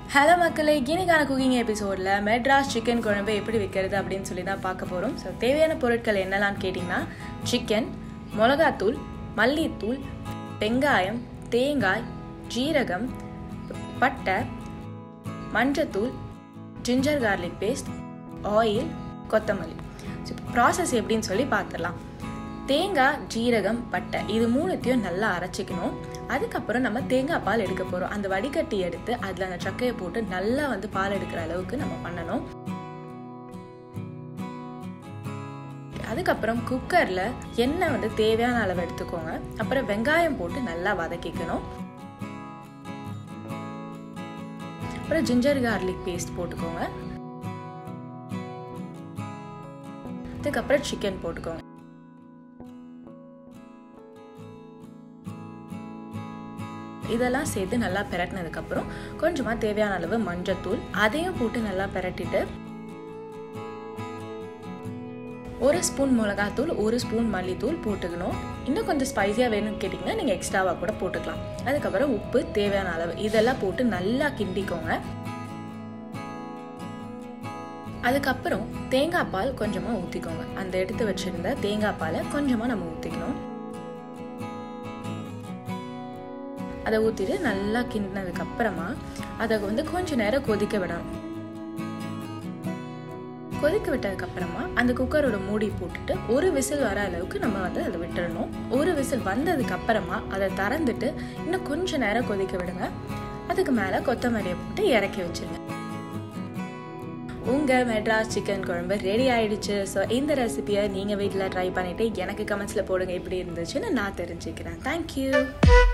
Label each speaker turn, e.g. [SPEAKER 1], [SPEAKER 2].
[SPEAKER 1] hello மக்களே இன்னைக்கான cooking எபிசோடில் மெட்ராஸ் சிக்கன் குழம்பு எப்படி வைக்கிறது அப்படின்னு சொல்லி தான் பார்க்க போகிறோம் ஸோ தேவையான பொருட்கள் என்னெல்லாம் கேட்டிங்கன்னா சிக்கன் மிளகாத்தூள் மல்லித்தூள் வெங்காயம் தேங்காய் ஜீரகம் பட்டை மஞ்சத்தூள் ஜிஞ்சர் கார்லிக் பேஸ்ட் ஆயில் கொத்தமல்லி ஸோ ப்ராசஸ் எப்படின்னு சொல்லி பார்த்துடலாம் தேங்காய் ஜீரகம் பட்டை இது மூணுத்தையும் நல்லா அரைச்சிக்கணும் அதுக்கப்புறம் நம்ம தேங்காய் பால் எடுக்க போகிறோம் அந்த வடிகட்டி எடுத்து அதில் அந்த சக்கையை போட்டு நல்லா வந்து பால் எடுக்கிற அளவுக்கு நம்ம பண்ணணும் அதுக்கப்புறம் குக்கரில் எண்ணெய் வந்து தேவையான அளவு எடுத்துக்கோங்க அப்புறம் வெங்காயம் போட்டு நல்லா வதக்கிக்கணும் அப்புறம் ஜிஞ்சர் கார்லிக் பேஸ்ட் போட்டுக்கோங்க அதுக்கப்புறம் சிக்கன் போட்டுக்கோங்க இதெல்லாம் சேர்த்து நல்லா பிரட்டினதுக்கப்புறம் கொஞ்சமாக தேவையான அளவு மஞ்சத்தூள் அதையும் போட்டு நல்லா பிரட்டிட்டு ஒரு ஸ்பூன் மிளகாத்தூள் ஒரு ஸ்பூன் மல்லித்தூள் போட்டுக்கணும் இன்னும் கொஞ்சம் ஸ்பைஸியாக வேணும்னு கேட்டிங்கன்னா நீங்கள் எக்ஸ்ட்ராவாக கூட போட்டுக்கலாம் அதுக்கப்புறம் உப்பு தேவையான அளவு இதெல்லாம் போட்டு நல்லா கிண்டிக்கோங்க அதுக்கப்புறம் தேங்காய் பால் கொஞ்சமாக ஊற்றிக்கோங்க அந்த எடுத்து வச்சுருந்த தேங்காய் பாலை கொஞ்சமாக நம்ம ஊற்றிக்கணும் அதை ஊற்றிட்டு நல்லா கிண்டினதுக்கு அப்புறமா அதை வந்து கொஞ்ச நேரம் கொதிக்க விடணும் கொதிக்க விட்டதுக்கு அப்புறமா அந்த குக்கரோட மூடி போட்டுட்டு ஒரு விசில் வர அளவுக்கு நம்ம வந்து அதை விட்டுடணும் ஒரு விசில் வந்ததுக்கு அப்புறமா அதை திறந்துட்டு இன்னும் கொஞ்ச நேரம் கொதிக்க விடுங்க அதுக்கு மேலே கொத்தமல்லியை போட்டு இறக்கி வச்சிருங்க உங்கள் மெட்ராஸ் சிக்கன் குழம்பு ரெடி ஆயிடுச்சு ஸோ இந்த ரெசிபியை நீங்கள் வீட்டில் ட்ரை பண்ணிவிட்டு எனக்கு கமெண்ட்ஸில் போடுங்க எப்படி இருந்துச்சுன்னு நான் தெரிஞ்சுக்கிறேன் தேங்க்யூ